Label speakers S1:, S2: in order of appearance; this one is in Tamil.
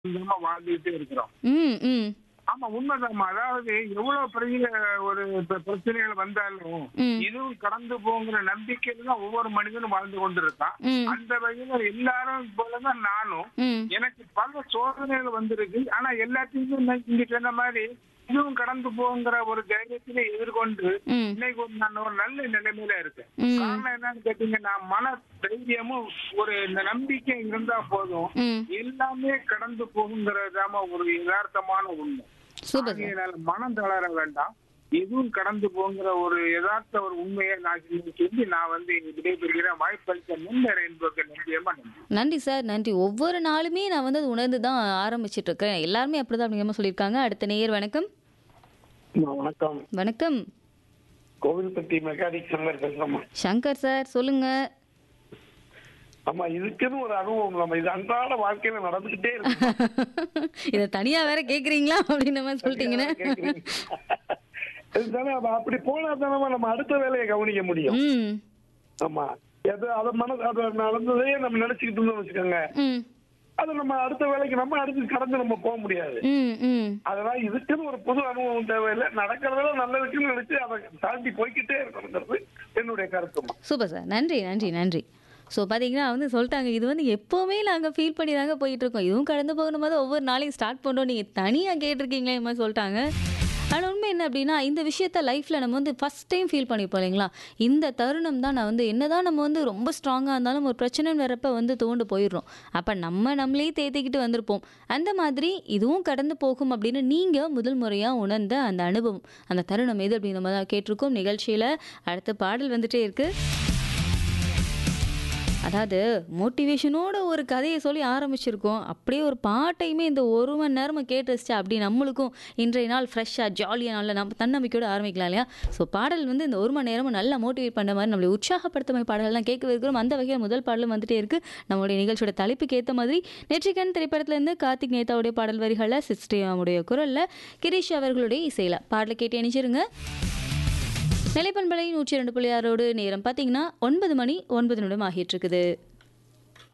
S1: நம்ம வாழ்ந்துகிட்டே இருக்கிறோம்
S2: ம் ம்
S1: ஆமா உண்மைதாம்மா அதாவது எவ்வளவு பெரிய ஒரு ப- பிரச்சனைகள் வந்தாலும்
S2: ம்.
S1: இதுவும் கடந்து போங்கிற நம்பிக்கையில தான் ஒவ்வொரு மனிதனும் வாழ்ந்து கொண்டிருக்கான்
S2: ம்.
S1: அந்த வகையில எல்லாரும் போலதான் நானும்
S2: ம்
S1: எனக்கு பல சோதனைகள் வந்திருக்கு ஆனா எல்லாத்தையுமே நான் இங்க சொன்ன மாதிரி இதுவும் கடந்து போங்கிற ஒரு தைரியத்திலே எதிர்கொண்டு
S2: ம்
S1: இன்னைக்கு ஒரு நான் ஒரு நல்ல நிலைமையில இருக்கேன்
S2: ம்.
S1: காரணம் என்னன்னு கேட்டீங்கன்னா மன தைரியமும் ஒரு இந்த நம்பிக்கை இருந்தா போதும்
S2: ம்
S1: எல்லாமே கடந்து போகுங்கிறதாம ஒரு யதார்த்தமான உண்மை
S2: சூப்பர் சார்
S1: ஆகையினால மனம் தளர வேண்டாம் எதுவும் கடந்து போங்கிற ஒரு யதார்த்த ஒரு உண்மையை நான் சொல்லி நான் வந்து விடைபெறுகிறேன் வாய்ப்பளித்த முன்னேற என்பதற்கு நிச்சயமா நன்றி
S2: நன்றி சார் நன்றி ஒவ்வொரு நாளுமே நான் வந்து அதை உணர்ந்து தான் ஆரம்பிச்சிட்டு இருக்கேன் எல்லாருமே அப்படிதான் அப்படிங்கிற மாதிரி சொல்லியிருக்காங்க அடுத்த நேயர் வணக்கம்
S3: வணக்கம்
S2: வணக்கம்
S3: கோவில்பட்டி மெக்கானிக் சங்கர் பேசுறோமா
S2: சங்கர் சார் சொல்லுங்க
S3: ஆமா இதுக்குன்னு ஒரு அனுபவம் நம்ம இது அன்றாட வாழ்க்கையில நடந்துகிட்டே இருக்கு
S2: இதை தனியா வேற கேக்குறீங்களா அப்படின்ற மாதிரி சொல்லிட்டீங்கன்னா
S3: இதுதானே அப்ப அப்படி போனா தானே நம்ம அடுத்த வேலையை கவனிக்க முடியும்
S2: ம்
S3: ஆமா எது அதை மன அதை நடந்ததையே நம்ம நினைச்சுக்கிட்டு இருந்தோம்னு வச்சுக்கோங்க
S2: ம்
S3: அது நம்ம அடுத்த வேலைக்கு நம்ம அடுத்து கடந்து நம்ம போக முடியாது
S2: ம் ம்
S3: அதெல்லாம் இதுக்குன்னு ஒரு புது அனுபவம் தேவையில்லை நடக்கிறதெல்லாம் நல்லதுக்குன்னு நினைச்சு அதை தாண்டி போய்க்கிட்டே இருக்கணுங்கிறது என்னுடைய கருத்துமா
S2: சூப்பர் சார் நன்றி நன்றி நன்றி ஸோ பார்த்தீங்கன்னா வந்து சொல்லிட்டாங்க இது வந்து எப்போவுமே நாங்கள் ஃபீல் பண்ணி தாங்க போயிட்டு இருக்கோம் இதுவும் கடந்து போகணும் போது ஒவ்வொரு நாளையும் ஸ்டார்ட் பண்ணுறோம் நீங்கள் தனியாக கேட்டிருக்கீங்களே இந்த மாதிரி சொல்லிட்டாங்க ஆனால் உண்மை என்ன அப்படின்னா இந்த விஷயத்த லைஃப்பில் நம்ம வந்து ஃபஸ்ட் டைம் ஃபீல் பண்ணிப்போம் இல்லைங்களா இந்த தருணம் தான் நான் வந்து என்னதான் நம்ம வந்து ரொம்ப ஸ்ட்ராங்காக இருந்தாலும் ஒரு பிரச்சனை வரப்ப வந்து தோண்டு போயிடுறோம் அப்போ நம்ம நம்மளே தேத்திக்கிட்டு வந்திருப்போம் அந்த மாதிரி இதுவும் கடந்து போகும் அப்படின்னு நீங்கள் முதல் முறையாக உணர்ந்த அந்த அனுபவம் அந்த தருணம் எது அப்படின்னு நம்ம தான் கேட்டிருக்கோம் நிகழ்ச்சியில் அடுத்த பாடல் வந்துட்டே இருக்குது அதாவது மோட்டிவேஷனோட ஒரு கதையை சொல்லி ஆரம்பிச்சிருக்கோம் அப்படியே ஒரு பாட்டையுமே இந்த ஒரு மணி நேரமாக கேட்டு வச்சுட்டா அப்படி நம்மளுக்கும் இன்றைய நாள் ஃப்ரெஷ்ஷாக ஜாலியாக நல்ல நம்ம தன்னம்பிக்கையோட ஆரம்பிக்கலாம் இல்லையா ஸோ பாடல் வந்து இந்த ஒரு மணி நேரமும் நல்லா மோட்டிவேட் பண்ண மாதிரி நம்மளை உற்சாகப்படுத்த மாதிரி பாடல்கள்லாம் கேட்க இருக்கிறோம் அந்த வகையில் முதல் பாடலும் வந்துட்டே இருக்குது நம்மளுடைய நிகழ்ச்சியோட தலைப்புக்கு ஏற்ற மாதிரி நெற்றிக்கண் திரைப்படத்துலேருந்து கார்த்திக் நேதாவுடைய பாடல் வரிகளில் சிஸ்டேவாமுடைய குரலில் கிரீஷ் அவர்களுடைய இசையில் பாடலை கேட்டு இணைச்சிருங்க நிலைப்பண்பலை நூற்றி ரெண்டு புள்ளி ஆறோடு நேரம் பார்த்தீங்கன்னா ஒன்பது மணி ஒன்பது நிமிடம் ஆகிட்டு இருக்குது